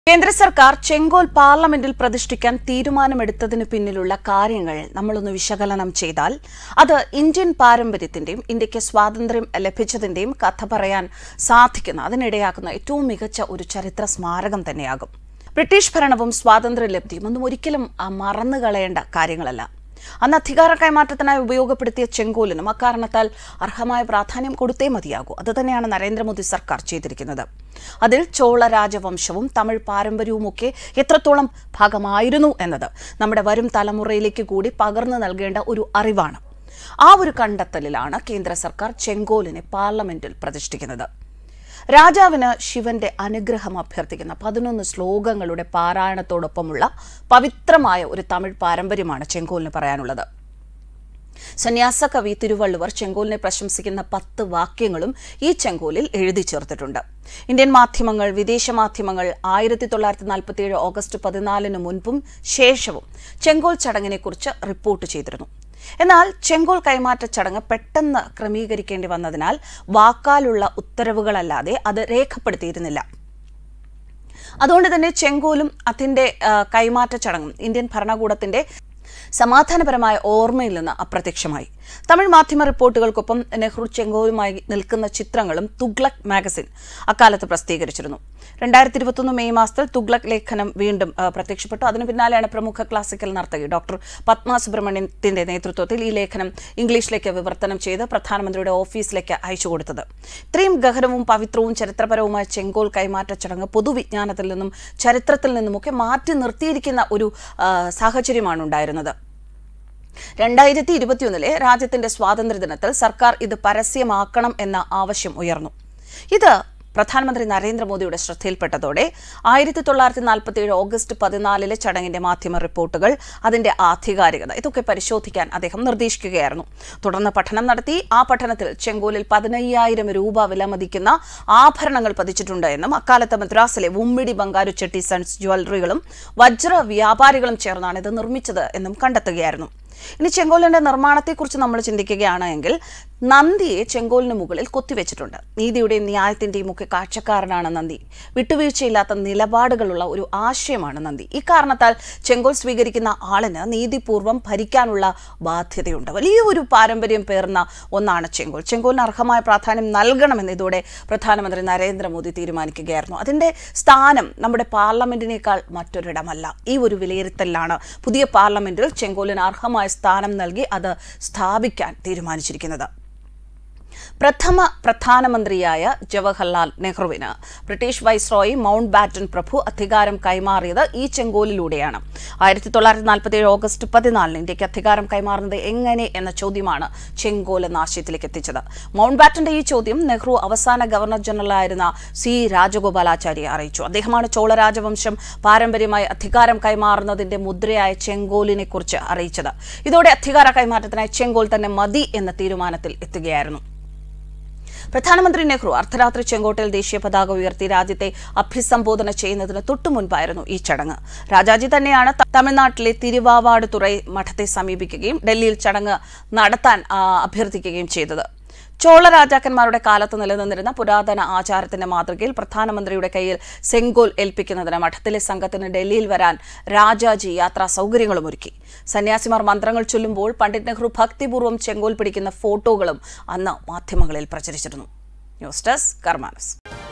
കേന്ദ്ര സർക്കാർ ചെങ്കോൽ പാർലമെന്റിൽ പ്രതിഷ്ഠിക്കാൻ തീരുമാനമെടുത്തതിന് പിന്നിലുള്ള കാര്യങ്ങൾ നമ്മളൊന്ന് വിശകലനം ചെയ്താൽ അത് ഇന്ത്യൻ പാരമ്പര്യത്തിന്റെയും ഇന്ത്യക്ക് സ്വാതന്ത്ര്യം ലഭിച്ചതിന്റെയും കഥ പറയാൻ സാധിക്കുന്ന അതിനിടയാക്കുന്ന ഏറ്റവും മികച്ച ഒരു ചരിത്ര സ്മാരകം തന്നെയാകും ബ്രിട്ടീഷ് ഭരണവും സ്വാതന്ത്ര്യലബ്ധിയും ഒന്നും ഒരിക്കലും ആ, മറന്നു കളയേണ്ട കാര്യങ്ങളല്ല അന്ന് അധികാര കൈമാറ്റത്തിനായി ഉപയോഗപ്പെടുത്തിയ ചെങ്കോലിനും അക്കാരണത്താൽ അർഹമായ പ്രാധാന്യം കൊടുത്തേ മതിയാകൂ അതുതന്നെയാണ് നരേന്ദ്രമോദി സർക്കാർ ചെയ്തിരിക്കുന്നത് അതിൽ ചോള രാജവംശവും തമിഴ് പാരമ്പര്യവുമൊക്കെ എത്രത്തോളം ഭാഗമായിരുന്നു എന്നത് നമ്മുടെ വരും തലമുറയിലേക്ക് കൂടി പകർന്നു നൽകേണ്ട ഒരു അറിവാണ് ആ ഒരു കണ്ടെത്തലിലാണ് കേന്ദ്ര സർക്കാർ ചെങ്കോലിനെ പാർലമെന്റിൽ പ്രതിഷ്ഠിക്കുന്നത് രാജാവിന് ശിവന്റെ അനുഗ്രഹം അഭ്യർത്ഥിക്കുന്ന പതിനൊന്ന് ശ്ലോകങ്ങളുടെ പാരായണത്തോടൊപ്പമുള്ള പവിത്രമായ ഒരു തമിഴ് പാരമ്പര്യമാണ് ചെങ്കോലിന് പറയാനുള്ളത് സന്യാസ കവി തിരുവള്ളുവർ ചെങ്കോലിനെ പ്രശംസിക്കുന്ന പത്ത് വാക്യങ്ങളും ഈ ചെങ്കോലിൽ എഴുതി ചേർത്തിട്ടുണ്ട് ഇന്ത്യൻ മാധ്യമങ്ങൾ വിദേശ മാധ്യമങ്ങൾ ആയിരത്തി തൊള്ളായിരത്തി നാൽപ്പത്തിയേഴ് ഓഗസ്റ്റ് പതിനാലിന് മുൻപും ശേഷവും ചെങ്കോൽ ചടങ്ങിനെക്കുറിച്ച് റിപ്പോർട്ട് ചെയ്തിരുന്നു എന്നാൽ ചെങ്കോൽ കൈമാറ്റ ചടങ്ങ് പെട്ടെന്ന് ക്രമീകരിക്കേണ്ടി വന്നതിനാൽ വാക്കാലുള്ള ഉത്തരവുകളല്ലാതെ അത് രേഖപ്പെടുത്തിയിരുന്നില്ല അതുകൊണ്ട് തന്നെ ചെങ്കോലും അതിന്റെ ആ, കൈമാറ്റ ചടങ്ങും ഇന്ത്യൻ ഭരണകൂടത്തിന്റെ സമാധാനപരമായ ഓർമ്മയിൽ നിന്ന് അപ്രത്യക്ഷമായി തമിഴ് മാധ്യമ റിപ്പോർട്ടുകൾക്കൊപ്പം നെഹ്റു ചെങ്കോലുമായി നിൽക്കുന്ന ചിത്രങ്ങളും തുഗ്ലക് മാഗസിൻ അക്കാലത്ത് പ്രസിദ്ധീകരിച്ചിരുന്നു രണ്ടായിരത്തി ഇരുപത്തൊന്ന് മെയ് മാസത്തിൽ തുഗ്ലക് ലേഖനം വീണ്ടും ആ, പ്രത്യക്ഷപ്പെട്ടു അതിനു പിന്നാലെയാണ് പ്രമുഖ ക്ലാസിക്കൽ നർത്തകി ഡോക്ടർ പത്മ സുബ്രഹ്മണ്യത്തിന്റെ നേതൃത്വത്തിൽ ഈ ലേഖനം ഇംഗ്ലീഷിലേക്ക് വിവർത്തനം ചെയ്ത് പ്രധാനമന്ത്രിയുടെ ഓഫീസിലേക്ക് അയച്ചു കൊടുത്തത് ഇത്രയും ഗഹനവും പവിത്രവും ചരിത്രപരവുമായ ചെങ്കോൽ കൈമാറ്റ ചടങ്ങ് പൊതുവിജ്ഞാനത്തിൽ നിന്നും ചരിത്രത്തിൽ നിന്നുമൊക്കെ മാറ്റി നിർത്തിയിരിക്കുന്ന ഒരു ആ, സാഹചര്യമാണ് ഉണ്ടായിരുന്നത് രണ്ടായിരത്തി ഇരുപത്തിയൊന്നിലെ രാജ്യത്തിന്റെ സ്വാതന്ത്ര്യദിനത്തിൽ സർക്കാർ ഇത് പരസ്യമാക്കണം എന്ന ആവശ്യം ഉയർന്നു ഇത് പ്രധാനമന്ത്രി നരേന്ദ്രമോദിയുടെ ശ്രദ്ധയിൽപ്പെട്ടതോടെ ആയിരത്തി തൊള്ളായിരത്തി നാൽപ്പത്തിയേഴ് ഓഗസ്റ്റ് പതിനാലിലെ ചടങ്ങിന്റെ മാധ്യമ റിപ്പോർട്ടുകൾ അതിന്റെ ആധികാരികത ഇതൊക്കെ പരിശോധിക്കാൻ അദ്ദേഹം നിർദ്ദേശിക്കുകയായിരുന്നു തുടർന്ന് പഠനം നടത്തി ആ പഠനത്തിൽ ചെങ്കോലിൽ പതിനയ്യായിരം രൂപ വിലമതിക്കുന്ന ആഭരണങ്ങൾ പതിച്ചിട്ടുണ്ട് എന്നും അക്കാലത്ത് മദ്രാസിലെ ഉമ്മിടി ബംഗാരു ചെട്ടി സൺസ് ജ്വല്ലറികളും വജ്ര വ്യാപാരികളും ചേർന്നാണ് ഇത് നിർമ്മിച്ചത് എന്നും കണ്ടെത്തുകയായിരുന്നു ഇനി ചെങ്കോലിന്റെ നിർമ്മാണത്തെക്കുറിച്ച് നമ്മൾ ചിന്തിക്കുകയാണ് എങ്കിൽ നന്ദിയെ ചെങ്കോലിന് മുകളിൽ കൊത്തിവെച്ചിട്ടുണ്ട് നീതിയുടെയും ന്യായത്തിന്റെയും ഒക്കെ കാഴ്ചക്കാരനാണ് നന്ദി വിട്ടുവീഴ്ചയില്ലാത്ത നിലപാടുകളുള്ള ഒരു ആശയമാണ് നന്ദി ഇക്കാരണത്താൽ ചെങ്കോൽ സ്വീകരിക്കുന്ന ആളിന് നീതിപൂർവം ഭരിക്കാനുള്ള ബാധ്യതയുണ്ട് വലിയ ഒരു പാരമ്പര്യം പേർന്ന ഒന്നാണ് ചെങ്കോൽ ചെങ്കോലിന് അർഹമായ പ്രാധാന്യം നൽകണമെന്ന് ഇതോടെ പ്രധാനമന്ത്രി നരേന്ദ്രമോദി തീരുമാനിക്കുകയായിരുന്നു അതിന്റെ സ്ഥാനം നമ്മുടെ പാർലമെന്റിനേക്കാൾ മറ്റൊരിടമല്ല ഈ ഒരു വിലയിരുത്തലിലാണ് പുതിയ പാർലമെന്റിൽ ചെങ്കോലിന് അർഹമായ സ്ഥാനം നൽകി അത് സ്ഥാപിക്കാൻ തീരുമാനിച്ചിരിക്കുന്നത് പ്രഥമ പ്രധാനമന്ത്രിയായ ജവഹർലാൽ നെഹ്റുവിന് ബ്രിട്ടീഷ് വൈസ്രോയി മൗണ്ട് ബാറ്റൻ പ്രഭു അധികാരം കൈമാറിയത് ഈ ചെങ്കോലിലൂടെയാണ് ആയിരത്തി തൊള്ളായിരത്തി നാൽപ്പത്തിയേഴ് ഓഗസ്റ്റ് പതിനാലിന് ഇന്ത്യക്ക് അധികാരം കൈമാറുന്നത് എങ്ങനെ എന്ന ചോദ്യമാണ് ചെങ്കോൽ എന്ന ആശയത്തിലേക്ക് എത്തിച്ചത് മൗണ്ട് ബാറ്റന്റെ ഈ ചോദ്യം നെഹ്റു അവസാന ഗവർണർ ജനറലായിരുന്ന സി രാജഗോപാലാചാര്യെ അറിയിച്ചു അദ്ദേഹമാണ് ചോള രാജവംശം പാരമ്പര്യമായി അധികാരം കൈമാറുന്നതിന്റെ മുദ്രയായ ചെങ്കോലിനെ കുറിച്ച് അറിയിച്ചത് ഇതോടെ അധികാര കൈമാറ്റത്തിനായി ചെങ്കോൽ തന്നെ മതി എന്ന തീരുമാനത്തിൽ എത്തുകയായിരുന്നു പ്രധാനമന്ത്രി നെഹ്റു അർദ്ധരാത്രി ചെങ്കോട്ടയിൽ ദേശീയ പതാക ഉയർത്തി രാജ്യത്തെ അഭിസംബോധന ചെയ്യുന്നതിന് തൊട്ടു മുൻപായിരുന്നു ഈ ചടങ്ങ് രാജാജി തന്നെയാണ് ത- തമിഴ്നാട്ടിലെ തിരുവാവാടുതുറൈ മഠത്തെ സമീപിക്കുകയും ഡൽഹിയിൽ ചടങ്ങ് നടത്താൻ ആ, അഭ്യർത്ഥിക്കുകയും ചെയ്തത് ചോള രാജാക്കന്മാരുടെ കാലത്ത് നിലനിന്നിരുന്ന പുരാതന ആചാരത്തിന്റെ മാതൃകയിൽ പ്രധാനമന്ത്രിയുടെ കയ്യിൽ സെങ്കോൽ ഏൽപ്പിക്കുന്നതിന് മഠത്തിലെ സംഘത്തിന് ഡൽഹിയിൽ വരാൻ രാജാജി യാത്രാ സൗകര്യങ്ങളും ഒരുക്കി സന്യാസിമാർ മന്ത്രങ്ങൾ ചൊല്ലുമ്പോൾ പണ്ഡിറ്റ് നെഹ്റു ഭക്തിപൂർവ്വം ചെങ്കോൽ പിടിക്കുന്ന ഫോട്ടോകളും അന്ന് മാധ്യമങ്ങളിൽ പ്രചരിച്ചിരുന്നു ന്യൂസ് ഡെസ്ക് കർമാനസ്